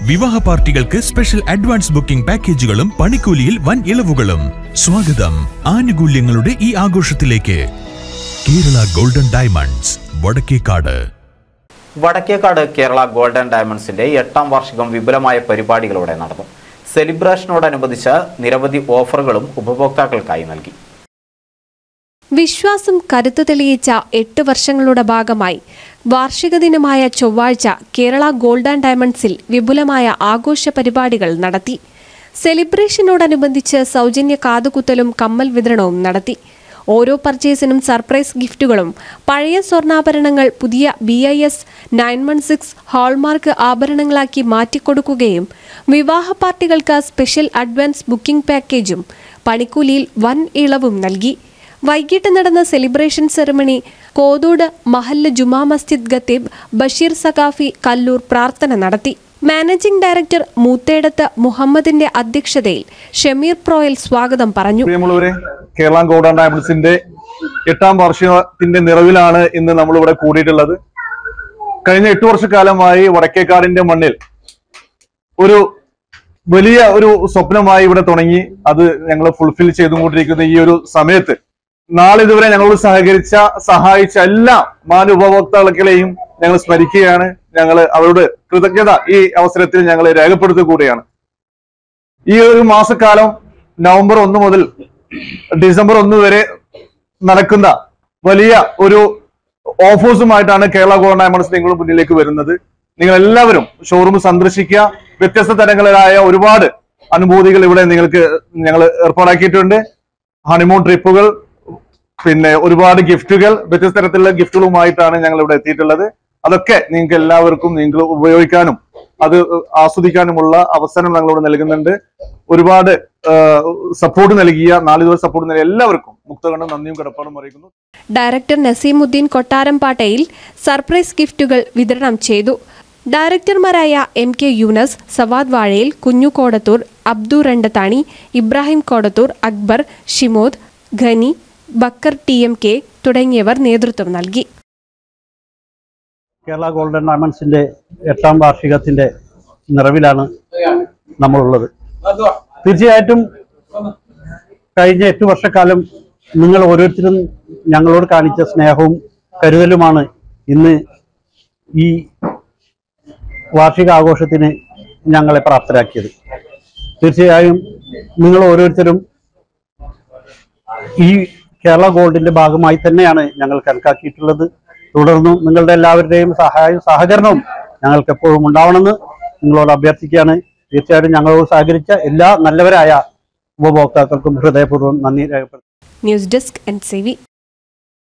വിവാഹ പാർട്ടികൾക്ക് special advance booking പാക്കേജുകളും പണിക്കൂലിയിൽ വൻ ഇളവുകളും സ്വാഗതം ആനുകൂല്യങ്ങളുടെ ഈ ആഘോഷത്തിലേക്ക് Kerala golden diamonds Vadakkekad Vadakkekad Kerala golden ഡയമണ്ട്സിന്റെ എട്ടാം വാർഷികം വിപുലമായ പരിപാടികളോടെ നടന്നു സെലിബ്രേഷനോടനുബന്ധിച്ച് നിരവധി ഓഫറുകളും ഉപഭോക്താക്കൾക്കായി നൽകി വിശ്വാസം കരുത്തു തെളിയിച്ച എട്ട് വർഷങ്ങളുടെ ഭാഗമായി വാർഷിക ദിനമായ ചൊവ്വാഴ്ച കേരള ഗോൾഡ് ആൻഡ് ഡയമണ്ട്സിൽ വിപുലമായ ആഘോഷ പരിപാടികൾ നടത്തി സെലിബ്രേഷനോടനുബന്ധിച്ച് സൗജന്യ കാതുകുത്തലും കമ്മൽ വിതരണവും നടത്തി ഓരോ പർച്ചേസിനും സർപ്രൈസ് ഗിഫ്റ്റുകളും പഴയ സ്വർണ്ണാഭരണങ്ങൾ പുതിയ B I S nine one six hallmark ആഭരണങ്ങളാക്കി മാറ്റിക്കൊടുക്കുകയും വിവാഹ പാർട്ടികൾക്ക് സ്പെഷ്യൽ അഡ്വാൻസ് ബുക്കിംഗ് പാക്കേജും പണിക്കൂലിയിൽ വൻ ഇളവും നൽകി വൈകിട്ട് നടന്ന സെലിബ്രേഷൻ സെറമണി കോതോട് മഹല്ല് ജുമാ മസ്ജിദ് ഖത്തീബ് ബഷീർ സഖാഫി കല്ലൂർ പ്രാർത്ഥന നടത്തി മാനേജിംഗ് ഡയറക്ടർ മൂത്തേടത്ത് മുഹമ്മദിന്റെ അധ്യക്ഷതയിൽ ഷമീർ പ്രോയൽ സ്വാഗതം പറഞ്ഞു പ്രിയമുള്ളവരെ കേരള ഗോൾഡൻ ഡയമണ്ട്സിന്റെ എട്ടാം വാർഷികത്തിന്റെ നിറവിലാണ് ഇന്ന് നമ്മൾ ഇവിടെ കൂടിയിട്ടുള്ളത് കഴിഞ്ഞ എട്ടു വർഷക്കാലമായി വടക്കേക്കാടിന്റെ മണ്ണിൽ ഒരു വലിയ ഒരു സ്വപ്നമായി ഇവിടെ തുടങ്ങി അത് ഞങ്ങൾ ഫുൾഫിൽ ചെയ്തുകൊണ്ടിരിക്കുന്ന ഈ ഒരു സമയത്ത് നാളിതുവരെ ഞങ്ങളോട് സഹകരിച്ച സഹായിച്ച എല്ലാ മാനുപഭോക്താക്കളെയും ഞങ്ങൾ സ്മരിക്കുകയാണ് ഞങ്ങൾ അവരോട് കൃതജ്ഞത ഈ അവസരത്തിൽ ഞങ്ങൾ രേഖപ്പെടുത്തുകയാണ് ഈ ഒരു മാസക്കാലം നവംബർ ഒന്ന് മുതൽ ഡിസംബർ ഒന്ന് വരെ നടക്കുന്ന വലിയ ഒരു ഓഫേഴ്സുമായിട്ടാണ് കേരള ഗോൾഡ് ഡയമണ്ട്സ് നിങ്ങളുടെ മുന്നിലേക്ക് വരുന്നത് നിങ്ങൾ എല്ലാവരും ഷോറൂം സന്ദർശിക്കുക വ്യത്യസ്ത തരങ്ങളിലായ ഒരുപാട് അനുഭൂതികൾ ഇവിടെ നിങ്ങൾക്ക് ഞങ്ങൾ ഏർപ്പാടാക്കിയിട്ടുണ്ട് ഹണിമൂൺ ട്രിപ്പുകൾ പിന്നെ ഒരുപാട് ഗിഫ്റ്റുകൾ വ്യത്യസ്ത തരത്തിലുള്ള ഗിഫ്റ്റുകളുമായിട്ടാണ് ഞങ്ങൾ ഇവിടെ എത്തിയിട്ടുള്ളത് അതൊക്കെ നിങ്ങൾക്ക് എല്ലാവർക്കും നിങ്ങൾ ഉപയോഗിക്കാനും അത് ആസ്വദിക്കാനുമുള്ള അവസരം ഞങ്ങളിവിടെ നൽകുന്നുണ്ട് ഒരുപാട് സപ്പോർട്ട് നൽകിയ നാളിതുവരെ സപ്പോർട്ട് നൽകിയ എല്ലാവർക്കും മുക്തകണ്ഠം നന്ദിയും കടപ്പാടും അറിയിക്കുന്നു ഡയറക്ടർ നസീമുദ്ദീൻ കൊട്ടാരംപാട്ടയിൽ സർപ്രൈസ് ഗിഫ്റ്റുകൾ വിതരണം ചെയ്തു ഡയറക്ടർമാരായ എം കെ യൂനസ് സവാദ് വാഴയിൽ കുഞ്ഞു കോടത്തൂർ അബ്ദു രണ്ടത്താണി ഇബ്രാഹിം കോടത്തൂർ അക്ബർ ഷിമോദ് ഖനി ബക്കർ ടി എം കെ തുടങ്ങിയവർ നേതൃത്വം നൽകി കേരള ഗോൾഡൻ ഡയമണ്ട്സിന്റെ എട്ടാം വാർഷികത്തിന്റെ നിറവിലാണ് നമ്മളുള്ളത് തീർച്ചയായിട്ടും കഴിഞ്ഞ എട്ട് വർഷക്കാലം നിങ്ങൾ ഓരോരുത്തരും ഞങ്ങളോട് കാണിച്ച സ്നേഹവും കരുതലുമാണ് ഇന്ന് ഈ വാർഷിക ആഘോഷത്തിന് ഞങ്ങളെ പ്രാപ്തരാക്കിയത് തീർച്ചയായും നിങ്ങൾ ഓരോരുത്തരും ഈ കേരള ഗോൾഡിന്റെ ഭാഗമായി തന്നെയാണ് ഞങ്ങൾ കണക്കാക്കിയിട്ടുള്ളത് തുടർന്നും നിങ്ങളുടെ എല്ലാവരുടെയും സഹായവും സഹകരണവും ഞങ്ങൾക്ക് എപ്പോഴും ഉണ്ടാവണമെന്ന് നിങ്ങളോട് അഭ്യർത്ഥിക്കുകയാണ് തീർച്ചയായിട്ടും ഞങ്ങളോട് സഹകരിച്ച എല്ലാ നല്ലവരായ ഉപഭോക്താക്കൾക്കും ഹൃദയപൂർവ്വം നന്ദി രേഖപ്പെടുത്തുന്നു news desk N C V